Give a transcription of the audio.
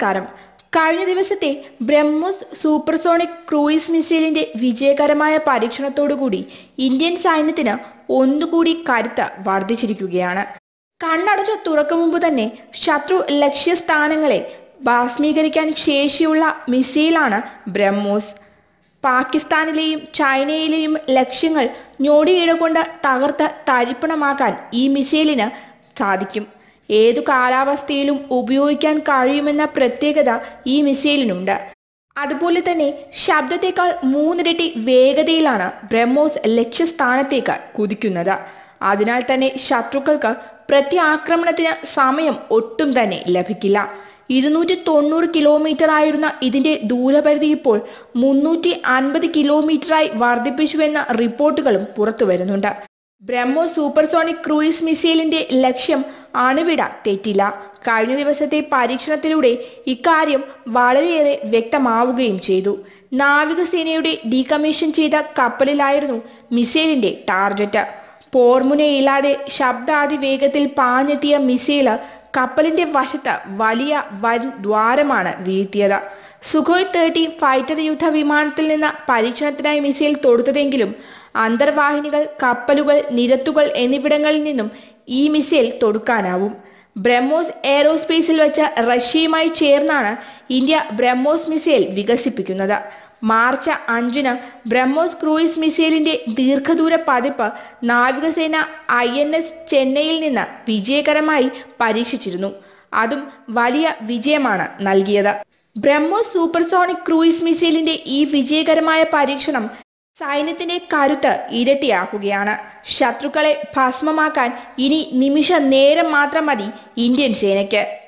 നമസ്കാരം കഴിഞ്ഞ ദിവസത്തെ ബ്രഹ്മോസ് സൂപ്പർസോണിക് ക്രൂയിസ് മിസൈലിന്റെ വിജയകരമായ പരീക്ഷണത്തോടുകൂടി ഇന്ത്യൻ സൈന്യത്തിന് ഒന്നുകൂടി കരുത്ത് വർദ്ധിച്ചിരിക്കുകയാണ് കണ്ണടച്ച് തുറക്കും മുമ്പ് തന്നെ ശത്രു ലക്ഷ്യസ്ഥാനങ്ങളെ ഭസ്മീകരിക്കാൻ ശേഷിയുള്ള മിസൈലാണ് ബ്രഹ്മോസ് പാകിസ്ഥാനിലെയും ചൈനയിലെയും ലക്ഷ്യങ്ങൾ ഞൊടിയിട കൊണ്ട് തകർത്ത് തരിപ്പണമാക്കാൻ ഈ മിസൈലിന് സാധിക്കും ഏതു കാലാവസ്ഥയിലും ഉപയോഗിക്കാൻ കഴിയുമെന്ന പ്രത്യേകത ഈ മിസൈലിനുണ്ട് അതുപോലെ തന്നെ ശബ്ദത്തേക്കാൾ മൂന്നിരട്ടി വേഗതയിലാണ് ബ്രഹ്മോസ് ലക്ഷ്യസ്ഥാനത്തേക്ക് കുതിക്കുന്നത് അതിനാൽ തന്നെ ശത്രുക്കൾക്ക് പ്രത്യാക്രമണത്തിന് സമയം ഒട്ടും തന്നെ ലഭിക്കില്ല ഇരുന്നൂറ്റി തൊണ്ണൂറ് കിലോമീറ്റർ ആയിരുന്ന ഇതിന്റെ ദൂരപരിധി ഇപ്പോൾ മുന്നൂറ്റി അൻപത് കിലോമീറ്ററായി വർദ്ധിപ്പിച്ചുവെന്ന റിപ്പോർട്ടുകളും പുറത്തു വരുന്നുണ്ട് ബ്രഹ്മോ സൂപ്പർസോണിക് ക്രൂയിസ് മിസൈലിന്റെ ലക്ഷ്യം അണുവിട തെറ്റില്ല കഴിഞ്ഞ ദിവസത്തെ പരീക്ഷണത്തിലൂടെ ഇക്കാര്യം വളരെയേറെ വ്യക്തമാവുകയും ചെയ്തു നാവികസേനയുടെ ഡീകമ്മീഷൻ ചെയ്ത കപ്പലിലായിരുന്നു മിസൈലിന്റെ ടാർഗറ്റ് പോർമുനയില്ലാതെ ശബ്ദാതി വേഗത്തിൽ പാഞ്ഞെത്തിയ മിസൈല് കപ്പലിന്റെ വശത്ത് വലിയ വൻ ദ്വാരമാണ് വീഴ്ത്തിയത് സുഖോയ് തേർട്ടി ഫൈറ്റർ യുദ്ധ വിമാനത്തിൽ നിന്ന് പരീക്ഷണത്തിനായി മിസൈൽ തൊടുത്തതെങ്കിലും അന്തർവാഹിനികൾ കപ്പലുകൾ നിരത്തുകൾ എന്നിവിടങ്ങളിൽ നിന്നും ഈ മിസൈൽ തൊടുക്കാനാവും ബ്രഹ്മോസ് എയറോസ്പേസിൽ വെച്ച് റഷ്യയുമായി ചേർന്നാണ് ഇന്ത്യ ബ്രഹ്മോസ് മിസൈൽ വികസിപ്പിക്കുന്നത് മാർച്ച് അഞ്ചിന് ബ്രഹ്മോസ് ക്രൂയിസ് മിസൈലിന്റെ ദീർഘദൂര പതിപ്പ് നാവികസേന ഐ എൻ എസ് ചെന്നൈയിൽ നിന്ന് വിജയകരമായി പരീക്ഷിച്ചിരുന്നു അതും വലിയ വിജയമാണ് നൽകിയത് ബ്രഹ്മോസ് സൂപ്പർസോണിക് ക്രൂയിസ് മിസൈലിന്റെ ഈ വിജയകരമായ പരീക്ഷണം സൈന്യത്തിന്റെ കരുത്ത് ഇരട്ടിയാക്കുകയാണ് ശത്രുക്കളെ ഭസ്മമാക്കാൻ ഇനി നിമിഷ നേരം മാത്രം മതി ഇന്ത്യൻ സേനയ്ക്ക്